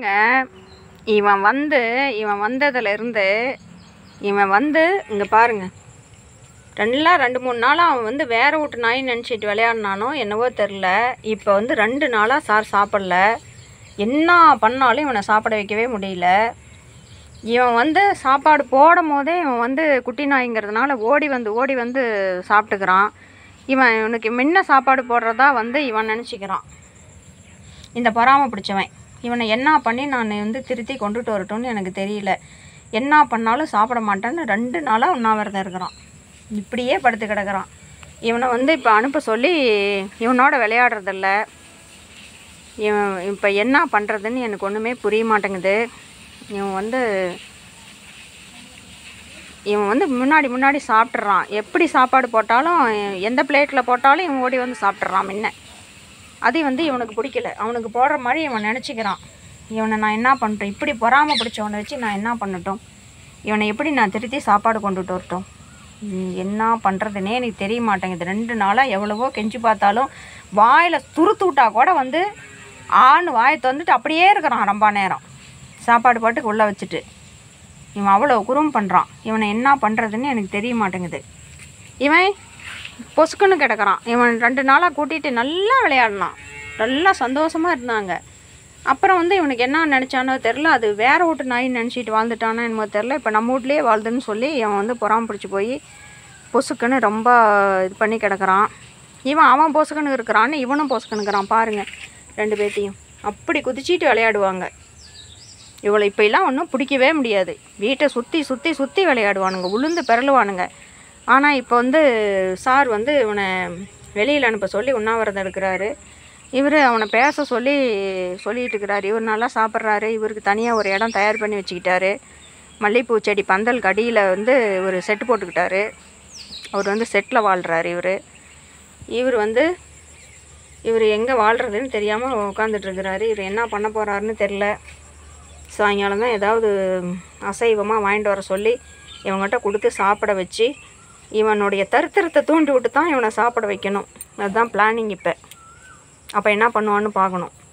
பாருங்க இவன் வந்து இவன் வந்ததுலேருந்து இவன் வந்து இங்கே பாருங்க ரெண்டுலாம் ரெண்டு மூணு நாளாக அவன் வந்து வேற வீட்டு நாய் நினச்சிட்டு விளையாடினானோ என்னவோ தெரில இப்போ வந்து ரெண்டு நாளாக சார் சாப்பிடல என்ன பண்ணாலும் இவனை சாப்பிட வைக்கவே முடியல இவன் வந்து சாப்பாடு போடும் போதே இவன் வந்து குட்டி நாய்ங்கிறதுனால ஓடி வந்து ஓடி வந்து சாப்பிட்டுக்கிறான் இவன் இவனுக்கு முன்ன சாப்பாடு போடுறதா வந்து இவன் நினச்சிக்கிறான் இந்த பொறாமை பிடிச்சவன் இவனை என்ன பண்ணி நான் வந்து திருத்தி கொண்டுட்டு வரட்டும்னு எனக்கு தெரியல என்ன பண்ணாலும் சாப்பிட மாட்டேன்னு ரெண்டு நாளாக உண்ணாவிரதம் இருக்கிறான் இப்படியே படுத்து கிடக்குறான் இவனை வந்து இப்போ அனுப்ப சொல்லி இவனோட விளையாடுறதில்ல இவன் இப்போ என்ன பண்ணுறதுன்னு எனக்கு ஒன்றுமே புரிய மாட்டேங்குது இவன் வந்து இவன் வந்து முன்னாடி முன்னாடி சாப்பிட்றான் எப்படி சாப்பாடு போட்டாலும் எந்த பிளேட்டில் போட்டாலும் இவன் ஓடி வந்து சாப்பிட்றான் முன்ன அது வந்து இவனுக்கு பிடிக்கல அவனுக்கு போடுற மாதிரி இவன் நினச்சிக்கிறான் இவனை நான் என்ன பண்ணுறேன் இப்படி பொறாமை பிடிச்சவனை வச்சு நான் என்ன பண்ணட்டும் இவனை எப்படி நான் திருத்தி சாப்பாடு கொண்டுட்டு வரட்டும் ம், என்ன பண்ணுறதுனே எனக்கு தெரிய மாட்டேங்குது ரெண்டு நாளாக எவ்வளவோ கெஞ்சி பார்த்தாலும் வாயில் துருத்து விட்டா கூட வந்து ஆண் வாயை திறந்துட்டு அப்படியே இருக்கிறான் ரொம்ப நேரம் சாப்பாடு பாட்டுக்கு உள்ளே வச்சுட்டு இவன் அவ்வளோ குறும் பண்ணுறான் இவனை என்ன பண்ணுறதுன்னு எனக்கு தெரிய மாட்டேங்குது இவன் பொசுக்குன்னு கிடக்குறான் இவன் ரெண்டு நாளாக கூட்டிகிட்டு நல்லா விளையாடினான் நல்லா சந்தோஷமாக இருந்தாங்க அப்புறம் வந்து இவனுக்கு என்ன நினச்சானோ தெரில அது வேற வீட்டு நாயின்னு நினச்சிட்டு வாழ்ந்துட்டானோ என்னமோ தெரில இப்போ நம்ம வீட்லேயே வாழ்துன்னு சொல்லி இவன் வந்து புறாம பிடிச்சி போய் பொசுக்குன்னு ரொம்ப இது பண்ணி கிடக்குறான் இவன் அவன் பொசுக்குன்னு இருக்கிறான்னு இவனும் பொசுக்குன்னுக்கிறான் பாருங்க ரெண்டு பேர்த்தையும் அப்படி குதிச்சிட்டு விளையாடுவாங்க இவளை இப்போலாம் ஒன்றும் பிடிக்கவே முடியாது வீட்டை சுற்றி சுற்றி சுற்றி விளையாடுவானுங்க உளுந்து பிறலுவானுங்க ஆனால் இப்போ வந்து சார் வந்து இவனை வெளியில் அனுப்ப சொல்லி உண்ணாவிரதம் எடுக்கிறாரு இவர் அவனை பேச சொல்லி சொல்லிட்டு இருக்கிறாரு இவர் நல்லா சாப்பிட்றாரு இவருக்கு தனியாக ஒரு இடம் தயார் பண்ணி வச்சுக்கிட்டாரு மல்லிகைப்பூ செடி பந்தல் கடியில் வந்து ஒரு செட்டு போட்டுக்கிட்டாரு அவர் வந்து செட்டில் வாழ்கிறாரு இவர் இவர் வந்து இவர் எங்கே வாழ்கிறதுன்னு தெரியாமல் உட்காந்துட்டு இருக்கிறாரு இவர் என்ன பண்ண போகிறாருன்னு தெரில சாயங்காலம் தான் ஏதாவது அசைவமாக வாங்கிட்டு வர சொல்லி இவங்ககிட்ட கொடுத்து சாப்பிட வச்சு இவனுடைய தருத்திரத்தை தூண்டி விட்டு தான் இவனை சாப்பிட வைக்கணும் அதுதான் பிளானிங் இப்போ அப்போ என்ன பண்ணுவான்னு பார்க்கணும்